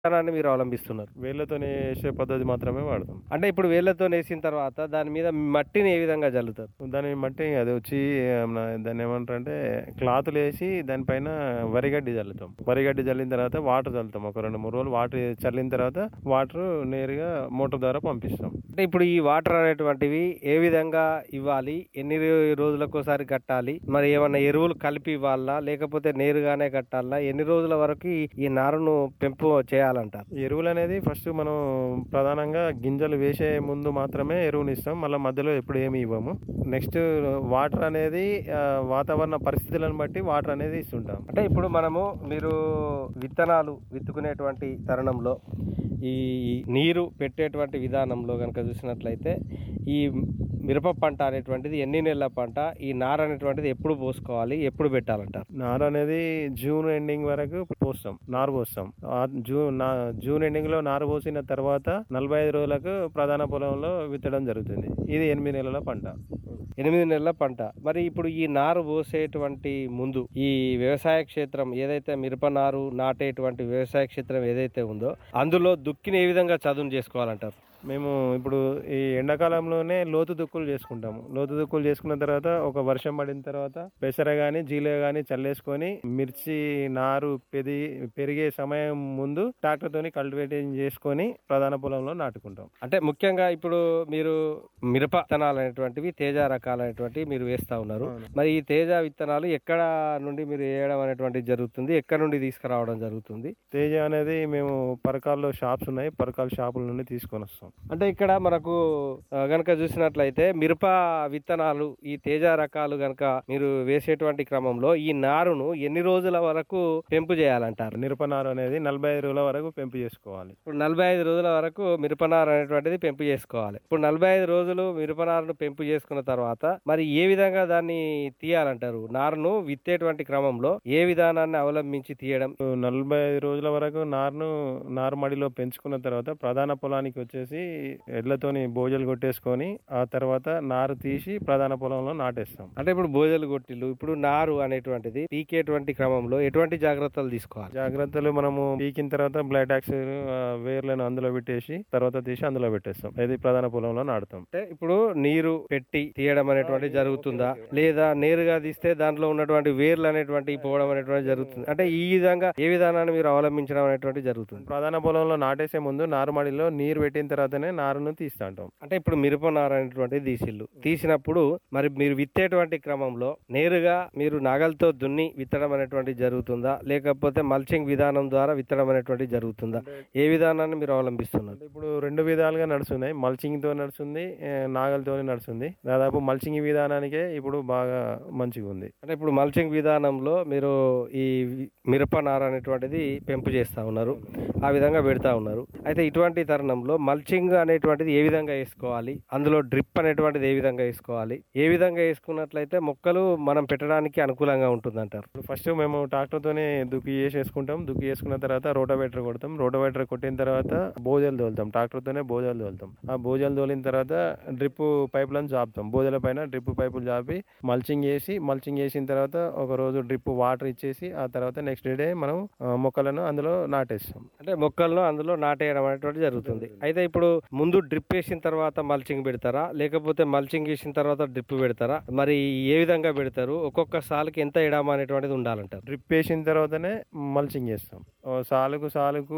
విధానాన్ని మీరు అవలంబిస్తున్నారు వేళ్ళతో వేసే పద్ధతి మాత్రమే వాడతాం అంటే ఇప్పుడు వేళ్ళతో వేసిన తర్వాత దాని మీద మట్టిని ఏ విధంగా చల్లుతారు దాని మట్టి అది వచ్చి మన దాన్ని ఏమంటారు అంటే క్లాతులు వేసి దానిపైన వరిగడ్డి చల్లుతాం వరిగడ్డి చల్లిన తర్వాత వాటర్ చల్లుతాం ఒక రెండు మూడు రోజులు వాటర్ చల్లిన తర్వాత వాటర్ నేరుగా మోటార్ ద్వారా పంపిస్తాం అంటే ఇప్పుడు ఈ వాటర్ అనేటువంటివి ఏ విధంగా ఇవ్వాలి ఎన్ని రో- రోజులకు ఒకసారి కట్టాలి మరి ఏమన్నా ఎరువులు కలిపి ఇవ్వాలా లేకపోతే నేరుగానే కట్టాలా ఎన్ని రోజుల వరకు ఈ- ఈ నారును పెంపు చేయాలంటారు ఎరువులు అనేది ఫస్ట్ మనం ప్రధానంగా గింజలు వేసే ముందు మాత్రమే ఎరువుని ఇస్తాం మళ్ళీ మధ్యలో ఎప్పుడు ఏమి ఇవ్వము నెక్స్ట్ వాటర్ అనేది ఆ, వాతావరణ పరిస్థితులను బట్టి వాటర్ అనేది ఇస్తుంటాం అంటే ఇప్పుడు మనము మీరు విత్తనాలు విత్తుకునేటువంటి తరుణంలో ఈ నీరు పెట్టేటువంటి విధానంలో కనుక చూసినట్లయితే ఈ మిరప పంట అనేటువంటిది ఎన్ని నెలల పంట ఈ నార అనేటువంటిది ఎప్పుడు పోసుకోవాలి ఎప్పుడు పెట్టాలంటారు నారు అనేది జూన్ ఎండింగ్ వరకు పోస్తాం నారు పోస్తాం ఆ జూన్ నా జూన్ ఎండింగ్ లో నారు పోసిన తర్వాత నలభై ఐదు రోజులకు ప్రధాన పొలంలో విత్తడం జరుగుతుంది ఇది ఎనిమిది నెలల పంట ఎనిమిది నెలల పంట మరి ఇప్పుడు ఈ నారు పోసేటువంటి ముందు ఈ వ్యవసాయ క్షేత్రం ఏదైతే మిరప నారు నాటేటువంటి వ్యవసాయ క్షేత్రం ఏదైతే ఉందో అందులో దుక్కిని ఏ విధంగా చదును చేసుకోవాలంటారు మేము ఇప్పుడు ఈ ఎండాకాలంలోనే లోతు దుక్కులు చేసుకుంటాము లోతు దుక్కులు చేసుకున్న తర్వాత ఒక వర్షం పడిన తర్వాత పెసర గాని జీలే గాని చల్లేసుకొని మిర్చి నారు పెది పెరిగే సమయం ముందు ట్రాక్టర్ తోని కల్టివేటింగ్ చేసుకొని ప్రధాన పొలంలో నాటుకుంటాం అంటే ముఖ్యంగా ఇప్పుడు మీరు మిరప విత్తనాలు అనేటువంటివి తేజ రకాలైనటువంటివి మీరు వేస్తా ఉన్నారు అవును. మరి ఈ తేజ విత్తనాలు ఎక్కడ నుండి మీరు వేయడం అనేటువంటిది జరుగుతుంది ఎక్కడ నుండి తీసుకురావడం జరుగుతుంది తేజ అనేది మేము పరకాల్లో షాప్స్ ఉన్నాయి పరకాల షాపుల నుండి తీసుకొని వస్తాం అంటే ఇక్కడ మనకు ఆ, గనక చూసినట్లయితే మిరప విత్తనాలు ఈ తేజ రకాలు గనక మీరు వేసేటువంటి క్రమంలో ఈ నారును ఎన్ని రోజుల వరకు పెంపు చేయాలంటారు మిరపనారు అనేది నలభై ఐదు రోజుల వరకు పెంపు చేసుకోవాలి ఇప్పుడు నలభై ఐదు రోజుల వరకు మిరపనారు అనేటువంటిది పెంపు చేసుకోవాలి ఇప్పుడు నలభై ఐదు రోజులు మిరపనారును పెంపు చేసుకున్న తర్వాత మరి ఏ విధంగా దాన్ని తీయాలంటారు నారును విత్తేటువంటి క్రమంలో ఏ విధానాన్ని అవలంబించి తీయడం నలభై ఐదు రోజుల వరకు నారును నారుమడిలో పెంచుకున్న తర్వాత ప్రధాన పొలానికి వచ్చేసి ఎడ్లతోని బోజలు కొట్టేసుకొని ఆ తర్వాత నారు తీసి ప్రధాన పొలంలో నాటేస్తాం అంటే ఇప్పుడు భోజలు కొట్టిలు ఇప్పుడు నారు అనేటువంటిది పీకేటువంటి క్రమంలో ఎటువంటి జాగ్రత్తలు తీసుకోవాలి జాగ్రత్తలు మనము పీకిన తర్వాత బ్లైటాక్స్ వేర్లను అందులో పెట్టేసి తర్వాత తీసి అందులో పెట్టేస్తాం ఇది ప్రధాన పొలంలో నాటుతాం అంటే ఇప్పుడు నీరు పెట్టి తీయడం అనేటువంటి జరుగుతుందా లేదా నేరుగా తీస్తే దాంట్లో ఉన్నటువంటి వేర్లు అనేటువంటి పోవడం అనేటువంటి జరుగుతుంది అంటే ఈ విధంగా ఏ విధానాన్ని మీరు అవలంబించడం అనేటువంటి జరుగుతుంది ప్రధాన పొలంలో నాటేసే ముందు నారుమడిలో నీరు పెట్టిన తర్వాతనే నారును తీస్తా ఉంటాం అంటే ఇప్పుడు మిరప నార అనేటువంటిది తీసిల్లు తీసినప్పుడు మరి మీరు విత్తేటువంటి క్రమంలో నేరుగా మీరు నాగలతో దున్ని విత్తడం అనేటువంటి జరుగుతుందా లేకపోతే మల్చింగ్ విధానం ద్వారా విత్తడం అనేటువంటి జరుగుతుందా ఏ విధానాన్ని మీరు అవలంబిస్తున్నారు అంటే ఇప్పుడు రెండు విధాలుగా నడుస్తున్నాయి మల్చింగ్ తో నడుస్తుంది ఏ, నాగలితో నడుస్తుంది దాదాపు మల్చింగ్ విధానానికే ఇప్పుడు బాగా మంచిగా ఉంది అంటే ఇప్పుడు మల్చింగ్ విధానంలో మీరు ఈ మిరప నార అనేటువంటిది పెంపు చేస్తా ఉన్నారు ఆ విధంగా పెడతా ఉన్నారు అయితే ఇటువంటి తరుణంలో మల్చింగ్ అనేటువంటిది ఏ విధంగా వేసుకోవాలి అందులో డ్రిప్ అనేటువంటిది ఏ విధంగా వేసుకోవాలి ఏ విధంగా వేసుకున్నట్లయితే మొక్కలు మనం పెట్టడానికి అనుకూలంగా ఉంటుందంటారు ఇప్పుడు ఫస్ట్ మేము ట్రాక్టర్ తోనే దుక్కి చేసి వేసుకుంటాం దుక్కి వేసుకున్న తర్వాత రోటోవేటర్ కొడతాం రోటోవేటర్ కొట్టిన తర్వాత బోజలు తోలుతాం ట్రాక్టర్ తోనే బోజలు తోలుతాం ఆ బోజలు తోలిన తర్వాత డ్రిప్ పైపులను జాపుతాం బోజల పైన డ్రిప్ పైపులు జాపి మల్చింగ్ చేసి మల్చింగ్ చేసిన తర్వాత ఒక రోజు డ్రిప్ వాటర్ ఇచ్చేసి ఆ తర్వాత నెక్స్ట్ డే మనం ఆ, మొక్కలను అందులో నాటేస్తాం అంటే మొక్కలను అందులో నాటేయడం అనేటువంటి జరుగుతుంది అయితే ఇప్పుడు ముందు డ్రిప్ వేసిన తర్వాత మల్చింగ్ పెడతారా లేకపోతే మల్చింగ్ వేసిన తర్వాత డ్రిప్ పెడతారా మరి ఏ విధంగా పెడతారు ఒక్కొక్క సాలుకి ఎంత ఎడామా అనేటువంటిది ఉండాలంటారు డ్రిప్ వేసిన తర్వాతనే మల్చింగ్ చేస్తాం ఓ సాలుకు సాలుకు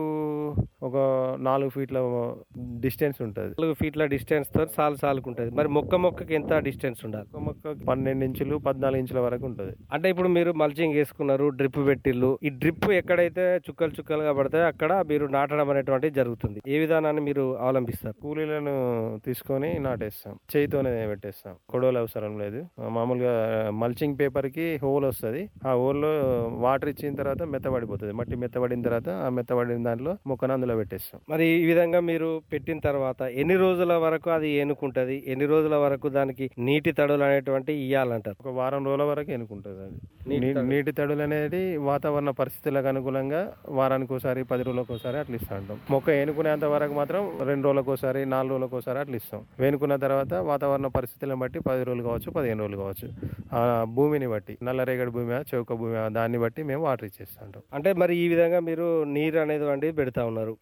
ఒక నాలుగు ఫీట్ల డిస్టెన్స్ ఉంటుంది నాలుగు ఫీట్ల డిస్టెన్స్ తో సాలు సాలుకు ఉంటుంది మరి మొక్క మొక్కకి ఎంత డిస్టెన్స్ ఉండాలి ఒక మొక్క పన్నెండు ఇంచులు పద్నాలుగు ఇంచుల వరకు ఉంటుంది అంటే ఇప్పుడు మీరు మల్చింగ్ వేసుకున్నారు డ్రిప్ పెట్టిల్లు ఈ డ్రిప్ ఎక్కడైతే చుక్కలు చుక్కలుగా పడతాయో అక్కడ మీరు నాటడం అనేటువంటిది జరుగుతుంది ఏ విధానాన్ని మీరు అవలంబిస్తారు కూలీలను తీసుకొని నాటేస్తాం చేయితోనే పెట్టేస్తాం కొడవలు అవసరం లేదు ఆ, మామూలుగా మల్చింగ్ పేపర్ కి హోల్ వస్తుంది ఆ హోల్ లో వాటర్ ఇచ్చిన తర్వాత మెత్తబడిపోతుంది మట్టి మెత్తబడిన తర్వాత ఆ మెత్తబడిన దాంట్లో మొక్కను అందులో పెట్టేస్తాం మరి ఈ విధంగా మీరు పెట్టిన తర్వాత ఎన్ని రోజుల వరకు అది ఏనుకుంటది ఎన్ని రోజుల వరకు దానికి నీటి తడులు అనేటువంటి ఇయ్యాలంటారు ఒక వారం రోజుల వరకు ఎన్నుకుంటుంది అది నీటి నీ- తడులు. నీటి తడులు అనేది వాతావరణ పరిస్థితులకు అనుగుణంగా వారానికి ఒకసారి పది రోజులకు ఒకసారి అట్లా ఇస్తా ఉంటాం మొక్క ఏనుకునేంత వరకు మాత్రం రెండు రోజులకు ఒకసారి నాలుగు రోజులకు ఒకసారి అట్లా ఇస్తాం వేనుకున్న తర్వాత వాతావరణ పరిస్థితులను బట్టి పది రోజులు కావచ్చు పదిహేను రోజులు కావచ్చు ఆ భూమిని బట్టి నల్లరేగడి భూమి చౌక భూమి దాన్ని బట్టి మేము వాటర్ ఇచ్చేస్తాం అంటే మరి ఈ విధంగా మీరు నీరు అనేది వంటి పెడతా ఉన్నారు